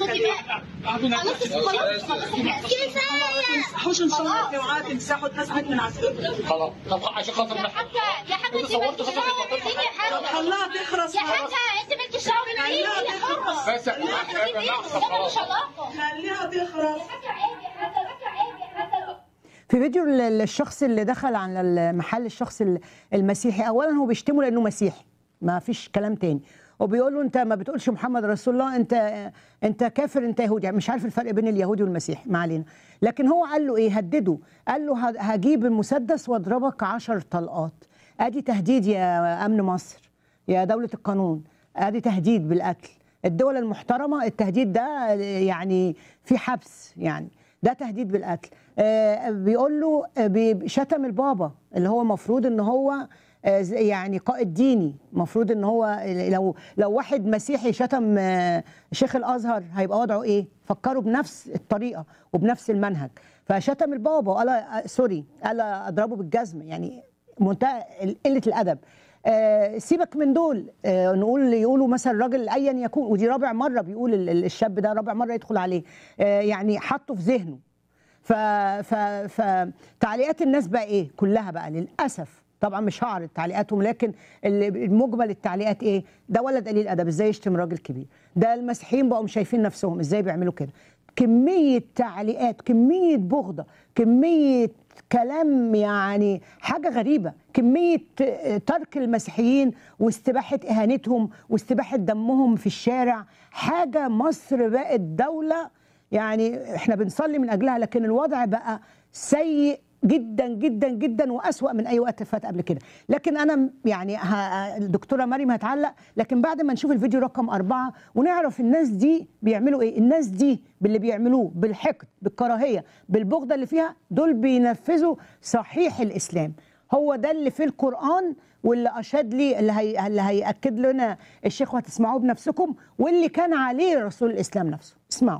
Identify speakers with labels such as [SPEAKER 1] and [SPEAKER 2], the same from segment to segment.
[SPEAKER 1] حوش ان شاء الله في وعاء تمسحوا تنسحت من عسكري
[SPEAKER 2] خلاص طب عشان خاطر
[SPEAKER 3] يا
[SPEAKER 2] نحن
[SPEAKER 3] حاجة يا حاجة
[SPEAKER 2] انت
[SPEAKER 3] انت
[SPEAKER 2] صورت
[SPEAKER 3] مالكيش
[SPEAKER 2] خطوة
[SPEAKER 3] دعوة
[SPEAKER 2] الخطوة.
[SPEAKER 3] بالدنيا يا حاجة
[SPEAKER 1] خلاها تخرس
[SPEAKER 3] يا حاجة انت مالكيش دعوة بالدنيا
[SPEAKER 1] خليها
[SPEAKER 3] هي
[SPEAKER 1] تخرس.
[SPEAKER 3] حرة
[SPEAKER 2] بس احنا احنا نحصل
[SPEAKER 3] ده
[SPEAKER 2] خلاص
[SPEAKER 3] مش علاقة
[SPEAKER 1] خليها تخرس
[SPEAKER 3] يا حاجة عيب يا حاجة لك عيب يا حاجة
[SPEAKER 4] في فيديو ال- الشخص اللي دخل على المحل الشخص ال- المسيحي اولا هو بيشتمه لانه مسيحي ما فيش كلام تاني وبيقول له انت ما بتقولش محمد رسول الله انت انت كافر انت يهودي يعني مش عارف الفرق بين اليهودي والمسيحي ما علينا لكن هو قال له ايه هدده قال له ه- هجيب المسدس واضربك عشر طلقات ادي تهديد يا امن مصر يا دوله القانون ادي تهديد بالقتل الدول المحترمه التهديد ده يعني في حبس يعني ده تهديد بالقتل آه، بيقول له آه، بي- شتم البابا اللي هو المفروض ان هو آه، ز- يعني قائد ديني المفروض ان هو لو لو واحد مسيحي شتم آه، شيخ الازهر هيبقى وضعه ايه فكروا بنفس الطريقه وبنفس المنهج فشتم البابا وقال آه، سوري قال اضربه بالجزم يعني منتهى قله الادب آه، سيبك من دول آه، نقول يقولوا مثلا راجل ايا يكون ودي رابع مره بيقول ال- ال- الشاب ده رابع مره يدخل عليه آه، يعني حطه في ذهنه ف ف ف تعليقات الناس بقى ايه كلها بقى للاسف طبعا مش هعرض تعليقاتهم لكن اللي- المجمل التعليقات ايه ده ولد قليل ادب ازاي يشتم راجل كبير ده المسيحيين بقوا مش شايفين نفسهم ازاي بيعملوا كده كميه تعليقات كميه بغضه كميه كلام يعني حاجه غريبه كميه ترك المسيحيين واستباحه اهانتهم واستباحه دمهم في الشارع حاجه مصر بقت دوله يعني احنا بنصلي من اجلها لكن الوضع بقى سيء جدا جدا جدا واسوا من اي وقت فات قبل كده لكن انا يعني ه- الدكتوره مريم هتعلق لكن بعد ما نشوف الفيديو رقم أربعة ونعرف الناس دي بيعملوا ايه الناس دي باللي بيعملوه بالحقد بالكراهيه بالبغضه اللي فيها دول بينفذوا صحيح الاسلام هو ده اللي في القرآن واللي أشاد لي اللي, هي اللي هيأكد لنا الشيخ وهتسمعوه بنفسكم واللي كان عليه رسول الإسلام نفسه اسمعوا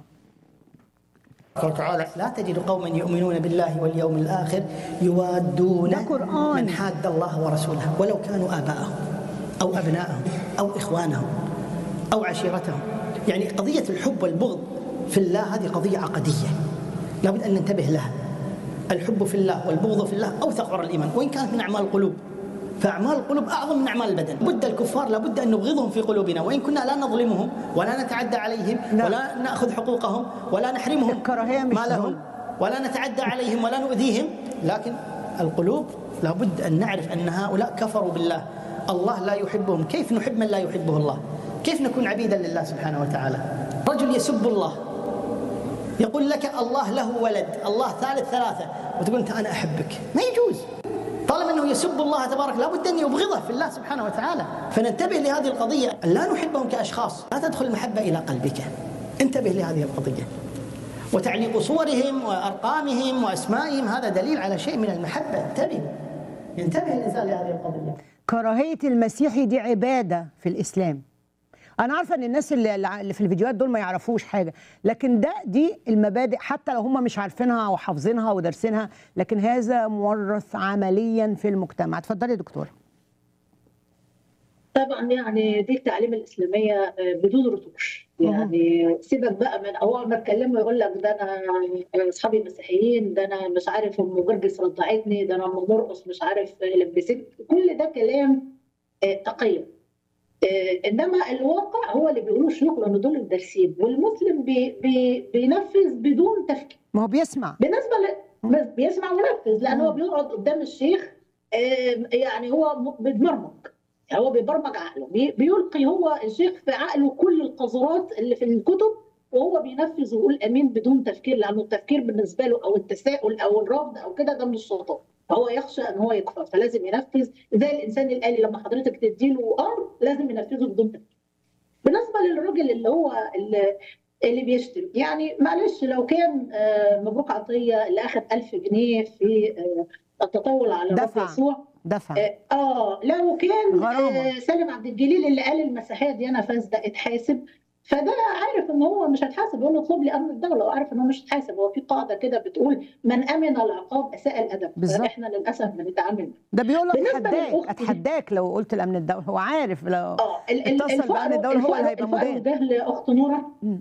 [SPEAKER 5] قال تعالى لا تجد قوما يؤمنون بالله واليوم الآخر يوادون
[SPEAKER 4] ده قرآن.
[SPEAKER 5] من حاد الله ورسوله ولو كانوا آباءهم أو أبناءهم أو إخوانهم أو عشيرتهم يعني قضية الحب والبغض في الله هذه قضية عقدية لابد أن ننتبه لها الحب في الله والبغض في الله أوثق عرى الإيمان وإن كانت من أعمال القلوب فأعمال القلوب أعظم من أعمال البدن بد الكفار لابد أن نبغضهم في قلوبنا وإن كنا لا نظلمهم ولا نتعدى عليهم
[SPEAKER 4] نعم.
[SPEAKER 5] ولا نأخذ حقوقهم ولا نحرمهم
[SPEAKER 4] الكراهية مش
[SPEAKER 5] ما لهم
[SPEAKER 4] ظلم.
[SPEAKER 5] ولا نتعدى عليهم ولا نؤذيهم لكن القلوب لابد أن نعرف أن هؤلاء كفروا بالله الله لا يحبهم كيف نحب من لا يحبه الله كيف نكون عبيدا لله سبحانه وتعالى رجل يسب الله يقول لك الله له ولد الله ثالث ثلاثة وتقول أنت أنا أحبك ما يجوز طالما أنه يسب الله تبارك لابد أن يبغضه في الله سبحانه وتعالى فننتبه لهذه القضية أن لا نحبهم كأشخاص لا تدخل المحبة إلى قلبك انتبه لهذه القضية وتعليق صورهم وأرقامهم وأسمائهم هذا دليل على شيء من المحبة انتبه ينتبه الإنسان لهذه القضية
[SPEAKER 4] كراهية المسيحي دي عبادة في الإسلام أنا عارفة إن الناس اللي اللي في الفيديوهات دول ما يعرفوش حاجة لكن ده دي المبادئ حتى لو هم مش عارفينها أو حافظينها ودارسينها لكن هذا مورث عمليا في المجتمع اتفضلي يا دكتورة
[SPEAKER 6] طبعا يعني دي التعليم الاسلاميه آه، بدون رتوش يعني سيبك بقى من اول ما اتكلموا يقول لك ده انا اصحابي مسيحيين ده انا مش عارف ام جرجس رضعتني ده انا ام مرقص مش عارف لبست كل ده كلام آه، تقيه آه، انما الواقع هو اللي بيقولوا الشيوخ لان دول الدارسين والمسلم بي بي بينفذ بدون تفكير
[SPEAKER 4] ما هو بيسمع
[SPEAKER 6] بالنسبه ل... بس بيسمع وينفذ لان هو بيقعد قدام الشيخ آم، يعني هو م- بيتبرمج يعني هو بيبرمج عقله بي... بيلقي هو الشيخ في عقله كل القذرات اللي في الكتب وهو بينفذ ويقول امين بدون تفكير لانه التفكير بالنسبه له او التساؤل او الرفض او كده ده من الشيطان فهو يخشى ان هو يكفر فلازم ينفذ زي الانسان الالي لما حضرتك تديله امر لازم ينفذه بدون تفكير بالنسبه للراجل اللي هو اللي اللي بيشتم يعني معلش لو كان آه، مبروك عطيه اللي اخذ 1000 جنيه في آه، التطاول على الرب
[SPEAKER 4] دفع.
[SPEAKER 6] يسوع
[SPEAKER 4] دفع
[SPEAKER 6] اه آه، لو كان
[SPEAKER 4] غرامة.
[SPEAKER 6] آه سالم عبد الجليل اللي قال المسيحيه ديانه فاسده اتحاسب فده عارف ان هو مش هيتحاسب يقول له اطلب لي امن الدوله وعارف ان هو مش هيتحاسب هو في قاعده كده بتقول من امن العقاب اساء الادب
[SPEAKER 4] بالظبط.
[SPEAKER 6] فاحنا للاسف بنتعامل معاه.
[SPEAKER 4] ده بيقول لك
[SPEAKER 6] بالنسبة
[SPEAKER 4] اتحداك
[SPEAKER 6] للأخت دي-
[SPEAKER 4] اتحداك لو قلت الامن الدولي هو عارف لو
[SPEAKER 6] اه ال- ال-
[SPEAKER 4] اتصل بأمن
[SPEAKER 6] الفقر
[SPEAKER 4] الدولة هو اللي
[SPEAKER 6] الفقر-
[SPEAKER 4] هيبقى
[SPEAKER 6] الفقر
[SPEAKER 4] مدان.
[SPEAKER 6] ده لاخت نوره